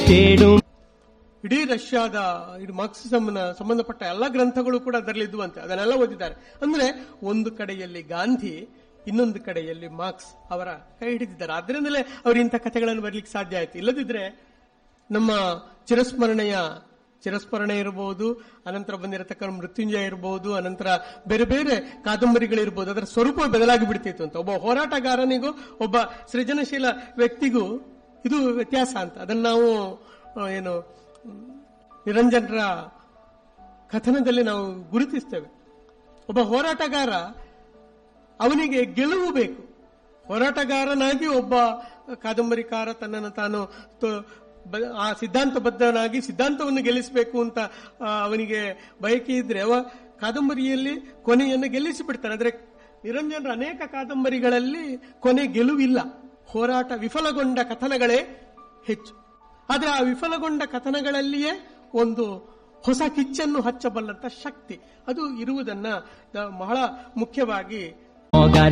தேடும் ಇಡೀ ರಷ್ಯಾದ ಇಡೀ ಮಾರ್ಕ್ಸಿಸಂನ ಸಂಬಂಧಪಟ್ಟ ಎಲ್ಲ ಗ್ರಂಥಗಳು ಕೂಡ ಅದರಲ್ಲಿ ಇದ್ದುವಂತೆ ಅದನ್ನೆಲ್ಲ ಓದಿದ್ದಾರೆ ಅಂದ್ರೆ ಒಂದು ಕಡೆಯಲ್ಲಿ ಗಾಂಧಿ ಇನ್ನೊಂದು ಕಡೆಯಲ್ಲಿ ಮಾರ್ಕ್ಸ್ ಅವರ ಕೈ ಹಿಡಿದಿದ್ದಾರೆ ಅದರಿಂದಲೇ ಅವರು ಇಂಥ ಕಥೆಗಳನ್ನು ಬರಲಿಕ್ಕೆ ಸಾಧ್ಯ ಆಯ್ತು ಇಲ್ಲದಿದ್ರೆ ನಮ್ಮ ಚಿರಸ್ಮರಣೆಯ ಚಿರಸ್ಮರಣೆ ಇರಬಹುದು ಅನಂತರ ಬಂದಿರತಕ್ಕ ಮೃತ್ಯುಂಜಯ ಇರಬಹುದು ಅನಂತರ ಬೇರೆ ಬೇರೆ ಕಾದಂಬರಿಗಳಿರ್ಬೋದು ಅದರ ಸ್ವರೂಪ ಬದಲಾಗಿ ಬಿಡ್ತಿತ್ತು ಅಂತ ಒಬ್ಬ ಹೋರಾಟಗಾರನಿಗೂ ಒಬ್ಬ ಸೃಜನಶೀಲ ವ್ಯಕ್ತಿಗೂ ಇದು ವ್ಯತ್ಯಾಸ ಅಂತ ಅದನ್ನು ನಾವು ಆ, ಏನು ಮ್, ನಿರಂಜನರ ಕಥನದಲ್ಲಿ ನಾವು ಗುರುತಿಸ್ತೇವೆ ಒಬ್ಬ ಹೋರಾಟಗಾರ ಅವನಿಗೆ ಗೆಲುವು ಬೇಕು ಹೋರಾಟಗಾರನಾಗಿ ಒಬ್ಬ ಕಾದಂಬರಿಕಾರ ತನ್ನನ್ನು ತಾನು ತ- ಬ- ಆ ಸಿದ್ಧಾಂತಬದ್ಧನಾಗಿ ಸಿದ್ಧಾಂತವನ್ನು ಗೆಲ್ಲಿಸಬೇಕು ಅಂತ ಆ, ಅವನಿಗೆ ಬಯಕೆ ಇದ್ರೆ ಅವ ಕಾದಂಬರಿಯಲ್ಲಿ ಕೊನೆಯನ್ನು ಗೆಲ್ಲಿಸಿ ಬಿಡ್ತಾನೆ ಆದ್ರೆ ನಿರಂಜನರ ಅನೇಕ ಕಾದಂಬರಿಗಳಲ್ಲಿ ಕೊನೆ ಗೆಲುವಿಲ್ಲ ಹೋರಾಟ ವಿಫಲಗೊಂಡ ಕಥನಗಳೇ ಹೆಚ್ಚು ಆದ್ರೆ ಆ ವಿಫಲಗೊಂಡ ಕಥನಗಳಲ್ಲಿಯೇ ಒಂದು ಹೊಸ ಕಿಚ್ಚನ್ನು ಹಚ್ಚಬಲ್ಲಂತ ಶಕ್ತಿ ಅದು ಇರುವುದನ್ನ ದ- ಬಹಳ ಮುಖ್ಯವಾಗಿ ಹೋಗಾರೆ